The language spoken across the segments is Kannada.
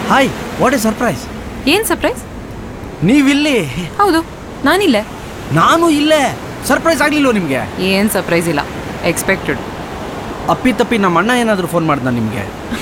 ಹಾಯ್ ವಾಟ್ ಎ ಸರ್ಪ್ರೈಸ್ ಏನ್ ಸರ್ಪ್ರೈಸ್ ನೀವಿಲ್ಲಿ ಹೌದು ನಾನಿಲ್ಲೇ ನಾನು ಇಲ್ಲೇ ಸರ್ಪ್ರೈಸ್ ಆಗ್ಲಿಲ್ವ ನಿಮಗೆ ಏನ್ ಸರ್ಪ್ರೈಸ್ ಇಲ್ಲ ಎಕ್ಸ್ಪೆಕ್ಟೆಡ್ ಅಪ್ಪಿ ತಪ್ಪಿ ನಮ್ಮ ಅಣ್ಣ ಏನಾದರೂ ಫೋನ್ ಮಾಡ್ದ ನಿಮಗೆ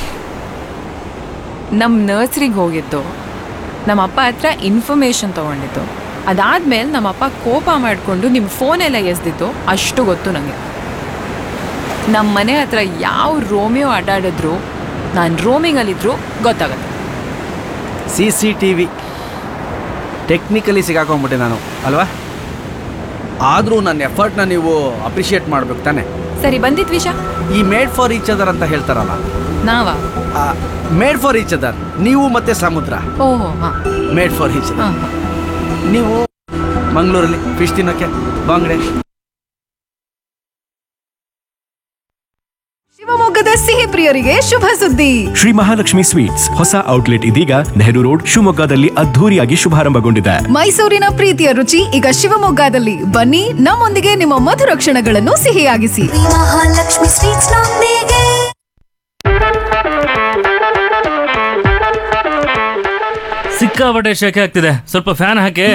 ನಮ್ಮ ನರ್ಸರಿಗೆ ಹೋಗಿದ್ದು ನಮ್ಮ ಅಪ್ಪ ಹತ್ರ ಇನ್ಫಾರ್ಮೇಶನ್ ತೊಗೊಂಡಿದ್ದು ಅದಾದ್ಮೇಲೆ ನಮ್ಮ ಅಪ್ಪ ಕೋಪ ಮಾಡಿಕೊಂಡು ನಿಮ್ಮ ಫೋನೆಲ್ಲ ಎಸ್ದಿದ್ದು ಅಷ್ಟು ಗೊತ್ತು ನನಗೆ ನಮ್ಮ ಮನೆ ಹತ್ರ ಯಾವ ರೋಮಿಯೋ ಅಡ್ಡಾಡಿದ್ರು ನಾನು ರೋಮಿಂಗಲ್ಲಿದ್ರು ಗೊತ್ತಾಗುತ್ತೆ C C T V technically ಸಿಗಾಕೊಂಡ್ಬಿಟ್ಟೆ ನಾನು ಅಲ್ವಾ ಆದರೂ ನನ್ನ ಎಫರ್ಟ್ನ ನೀವು ಅಪ್ರಿಷಿಯೇಟ್ ಮಾಡ್ಬೇಕು ತಾನೆ ಸರಿ ಬಂದಿದ್ ವಿಷ he made for each other ಅಂತ ಹೇಳ್ತಾರಲ್ಲ ನಾವಾ ಮೇಡ್ ಫಾರ್ ಈಚ್ ಅದರ್ ನೀವು ಮತ್ತೆ ಸಮುದ್ರ ಓಹೋ ಹಾಂ ಮೇಡ್ ಫಾರ್ ಈಚ್ ಅದರ್ ಹಾಂ ನೀವು ಮಂಗಳೂರಲ್ಲಿ ಫಿಶ್ ತಿನ್ನೋಕ್ಕೆ ಬಾಂಗ್ಡೆ ಶಿವಮೊಗ್ಗದ ಸಿಹಿ ಪ್ರಿಯರಿಗೆ ಶುಭ ಸುದ್ದಿ ಶ್ರೀ ಮಹಾಲಕ್ಷ್ಮಿ ಸ್ವೀಟ್ಸ್ ಹೊಸ ಔಟ್ಲೆಟ್ ಇದೀಗ ನೆಹರು ರೋಡ್ ಶಿವಮೊಗ್ಗದಲ್ಲಿ ಅದ್ಧೂರಿಯಾಗಿ ಶುಭಾರಂಭಗೊಂಡಿದೆ ಮೈಸೂರಿನ ಪ್ರೀತಿಯ ರುಚಿ ಈಗ ಶಿವಮೊಗ್ಗದಲ್ಲಿ ಬನ್ನಿ ನಮ್ಮೊಂದಿಗೆ ನಿಮ್ಮ ಮಧುರ ಕ್ಷಣಗಳನ್ನು ಸಿಹಿಯಾಗಿಸಿ ಮಹಾಲಕ್ಷ್ಮಿ ಸ್ವೀಟ್ಸ್ ನೊಂದಿಗೆ ಸಿಕ್ಕಾಪಟ್ಟೆ ಶೆಕೆ ಆಗ್ತಿದೆ ಸ್ವಲ್ಪ ಫ್ಯಾನ್ ಹಾಕಿ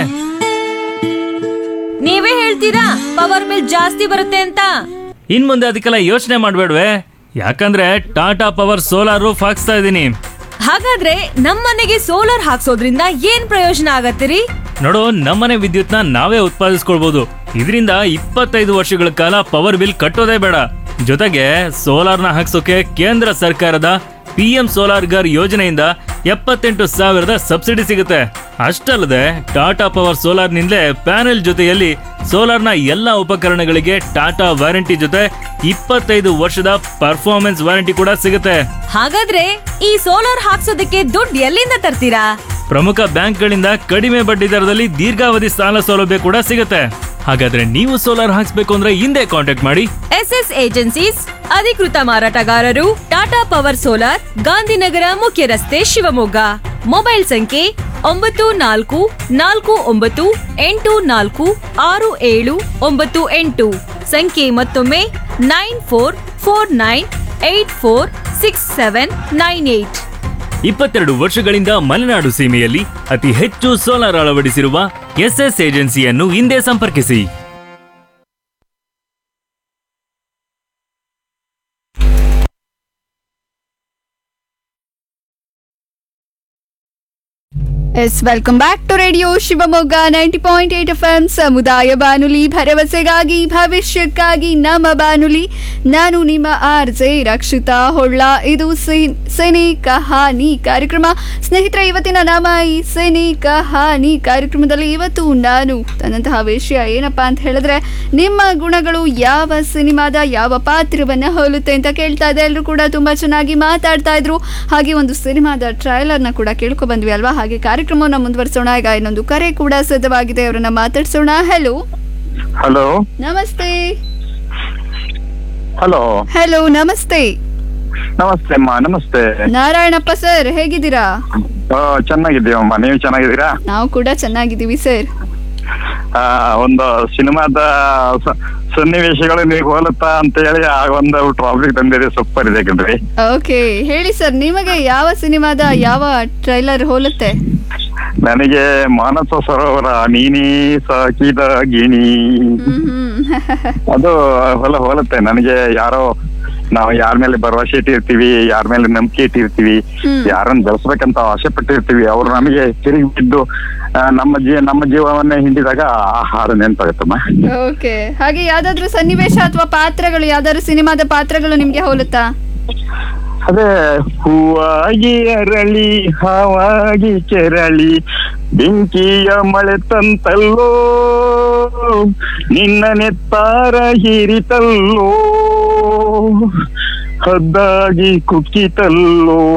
ನೀವೇ ಹೇಳ್ತೀರಾ ಪವರ್ ಬಿಲ್ ಜಾಸ್ತಿ ಬರುತ್ತೆ ಅಂತ ಇನ್ ಮುಂದೆ ಅದಕ್ಕೆಲ್ಲ ಯೋಚನೆ ಮಾಡ್ಬೇಡ್ವೆ ಯಾಕಂದ್ರೆ ಟಾಟಾ ಪವರ್ ಸೋಲಾರ್ ರೂಫ್ ಹಾಕ್ಸ್ತಾ ಇದ್ದೀನಿ ಹಾಗಾದ್ರೆ ನಮ್ಮನೆಗೆ ಸೋಲಾರ್ ಹಾಕ್ಸೋದ್ರಿಂದ ಏನ್ ಪ್ರಯೋಜನ ಆಗತ್ತಿರಿ ನೋಡು ನಮ್ಮನೆ ವಿದ್ಯುತ್ನ ನಾವೇ ಉತ್ಪಾದಿಸ್ಕೊಳ್ಬಹುದು ಇದರಿಂದ ಇಪ್ಪತ್ತೈದು ವರ್ಷಗಳ ಕಾಲ ಪವರ್ ಬಿಲ್ ಕಟ್ಟೋದೇ ಬೇಡ ಜೊತೆಗೆ ಸೋಲಾರ್ನ ಹಾಕ್ಸೋಕೆ ಕೇಂದ್ರ ಸರ್ಕಾರದ ಪಿ ಎಂ ಸೋಲಾರ್ ಗರ್ ಯೋಜನೆಯಿಂದ ಎಪ್ಪತ್ತೆಂಟು ಸಾವಿರದ ಸಬ್ಸಿಡಿ ಸಿಗುತ್ತೆ ಅಷ್ಟಲ್ಲದೆ ಟಾಟಾ ಪವರ್ ಸೋಲಾರ್ನಿಂದಲೇ ಪ್ಯಾನೆಲ್ ಜೊತೆಯಲ್ಲಿ ಸೋಲಾರ್ನ ಎಲ್ಲ ಉಪಕರಣಗಳಿಗೆ ಟಾಟಾ ವಾರಂಟಿ ಜೊತೆ ಇಪ್ಪತ್ತೈದು ವರ್ಷದ ಪರ್ಫಾರ್ಮೆನ್ಸ್ ವಾರಂಟಿ ಕೂಡ ಸಿಗುತ್ತೆ ಹಾಗಾದ್ರೆ ಈ ಸೋಲಾರ್ ಹಾಕ್ಸೋದಕ್ಕೆ ದುಡ್ಡು ಎಲ್ಲಿಂದ ತರ್ತೀರಾ ಪ್ರಮುಖ ಬ್ಯಾಂಕ್ಗಳಿಂದ ಕಡಿಮೆ ಬಡ್ಡಿ ದರದಲ್ಲಿ ದೀರ್ಘಾವಧಿ ಸಾಲ ಸೌಲಭ್ಯ ಕೂಡ ಸಿಗುತ್ತೆ ಹಾಗಾದ್ರೆ ನೀವು ಸೋಲಾರ್ ಹಾಕ್ಸ್ಬೇಕು ಅಂದ್ರೆ ಹಿಂದೆ ಕಾಂಟ್ಯಾಕ್ಟ್ ಮಾಡಿ ಎಸ್ ಎಸ್ ಏಜೆನ್ಸೀಸ್ ಅಧಿಕೃತ ಮಾರಾಟಗಾರರು ಟಾಟಾ ಪವರ್ ಸೋಲಾರ್ ಗಾಂಧಿನಗರ ಮುಖ್ಯ ರಸ್ತೆ ಶಿವಮೊಗ್ಗ ಮೊಬೈಲ್ ಸಂಖ್ಯೆ ಒಂಬತ್ತು ನಾಲ್ಕು ನಾಲ್ಕು ಒಂಬತ್ತು ಎಂಟು ನಾಲ್ಕು ಆರು ಏಳು ಒಂಬತ್ತು ಎಂಟು ಸಂಖ್ಯೆ ಮತ್ತೊಮ್ಮೆ nine four four nine eight four six seven nine eight ಇಪ್ಪತ್ತೆರಡು ವರ್ಷಗಳಿಂದ ಮಲೆನಾಡು ಸೀಮೆಯಲ್ಲಿ ಅತಿ ಹೆಚ್ಚು ಸೋಲಾರ್ ಅಳವಡಿಸಿರುವ ಎಸ್ಎಸ್ ಏಜೆನ್ಸಿಯನ್ನು ಹಿಂದೆ ಸಂಪರ್ಕಿಸಿ yes welcome back to radio Shivamogga ninety point eight F M ಸಮುದಾಯ ಬಾನುಲಿ ಭರವಸೆಗಾಗಿ ಭವಿಷ್ಯಕ್ಕಾಗಿ ನಮ್ಮ ಬಾನುಲಿ ನಾನು ನಿಮ್ಮ ಆರ್ ಜೆ ರಕ್ಷಿತಾ ಹೊಳ್ಳ ಇದು ಸಿ- ಸಿನಿ ಕಹಾನಿ ಕಾರ್ಯಕ್ರಮ ಸ್ನೇಹಿತರೆ ಇವತ್ತಿನ ನಮ್ಮ ಈ ಸಿನಿ ಕಹಾನಿ ಕಾರ್ಯಕ್ರಮದಲ್ಲಿ ಇವತ್ತು ನಾನು ತನ್ನಂತಹ ವಿಷಯ ಏನಪ್ಪಾ ಅಂತ ಹೇಳಿದ್ರೆ ನಿಮ್ಮ ಗುಣಗಳು ಯಾವ ಸಿನಿಮಾದ ಯಾವ ಪಾತ್ರವನ್ನ ಹೋಲುತ್ತೆ ಅಂತ ಕೇಳ್ತಾ ಇದೆ ಎಲ್ಲರೂ ಕೂಡ ತುಂಬಾ ಚೆನ್ನಾಗಿ ಮಾತಾಡ್ತಾ ಇದ್ರು ಹಾಗೆ ಒಂದು ಸಿನಿಮಾದ ಟ್ರೈಲರ್ನ ಕೂಡ ಕೇಳ್ಕೊ ಬಂದ್ವಿ ಅಲ್ವಾ ಹಾಗೆ ಕಾರ್ಯಕ್ರಮವನ್ನ ಮುಂದುವರಿಸೋಣ ಈಗ ಇನ್ನೊಂದು ಕರೆ ಕೂಡ ಸಿದ್ಧವಾಗಿದೆ ಅವರನ್ನ ಮಾತಾಡ್ಸೋಣ ಹೆಲೋ ಹಲೋ ನಮಸ್ತೆ ಹಲೋ ಹೆಲೋ ನಮಸ್ತೆ ನಮಸ್ತೆ ಅಮ್ಮ ನಮಸ್ತೆ ನಾರಾಯಣಪ್ಪ ಸರ್ ಹೇಗಿದ್ದೀರಾ ಆ, ಚೆನ್ನಾಗಿದ್ದೀವಮ್ಮ ನೀವು ಚೆನ್ನಾಗಿದ್ದೀರಾ ನಾವು ಕೂಡ ಚೆನ್ನಾಗಿದ್ದೀವಿ ಸರ್ ಆ, ಒಂದು ಸಿನಿಮಾದ ಸ- ಸನ್ನಿವೇಶಗಳು ನೀವು ಹೋಲುತ್ತಾ ಅಂತ ಹೇಳಿ ಆ ಒಂದು ಟಾಪಿಕ್ ತಂದಿದೆ ಸೂಪರ್ ಇದೆ ಕಣ್ರಿ ಓಕೆ ಹೇಳಿ ಸರ್ ನಿಮಗೆ ಯಾವ ಸಿನಿಮಾದ ಯಾವ ಟ್ರೈಲರ್ ಹೋಲುತ್ತೆ ನನಗೆ ಮಾನಸ ಸರೋವರ ನೀನೇ ಸಾಕಿದ ಗಿಣಿ ಹ್ಮ್ ಅದು ಹೊಲ ಹೋಲುತ್ತೆ ನನಗೆ ಯಾರೋ ನಾವು ಯಾರ ಮೇಲೆ ಭರವಸೆ ಇಟ್ಟಿರ್ತೀವಿ ಯಾರ ಮೇಲೆ ನಂಬಿಕೆ ಇಟ್ಟಿರ್ತೀವಿ ಹ್ಮ್. ಯಾರನ್ನ ಬೆಳೆಸ್ಬೇಕಂತ ಆಸೆ ಪಟ್ಟಿರ್ತೀವಿ ಅವ್ರು ನಮಗೆ ತಿರುಗಿ ಬಿದ್ದು ಆ, ನಮ್ಮ ಜೀವ ನಮ್ಮ ಜೀವವನ್ನೇ ಹಿಂಡಿದಾಗ ಆ ಹಾಡು ನೆನಪಾಗತ್ತಮ್ಮ ಓಕೆ ಹಾಗೆ ಯಾವ್ದಾದ್ರು ಸನ್ನಿವೇಶ ಅಥವಾ ಪಾತ್ರಗಳು ಯಾವ್ದಾದ್ರು ಸಿನಿಮಾದ ಪಾತ್ರಗಳು ನಿಮ್ಗೆ ಹೋಲುತ್ತಾ ಅದೇ ಹೂವಾಗಿ ಅರಳಿ ಹಾವಾಗಿ ಕೆರಳಿ ಬೆಂಕಿಯ ಮಳೆ ತಂತಲ್ಲೋ ನಿನ್ನ ನೆತ್ತಾರ ಹೀರಿತಲ್ಲೋ ಹದ್ದಾಗಿ ಕುಕ್ಕಿತಲ್ಲೋ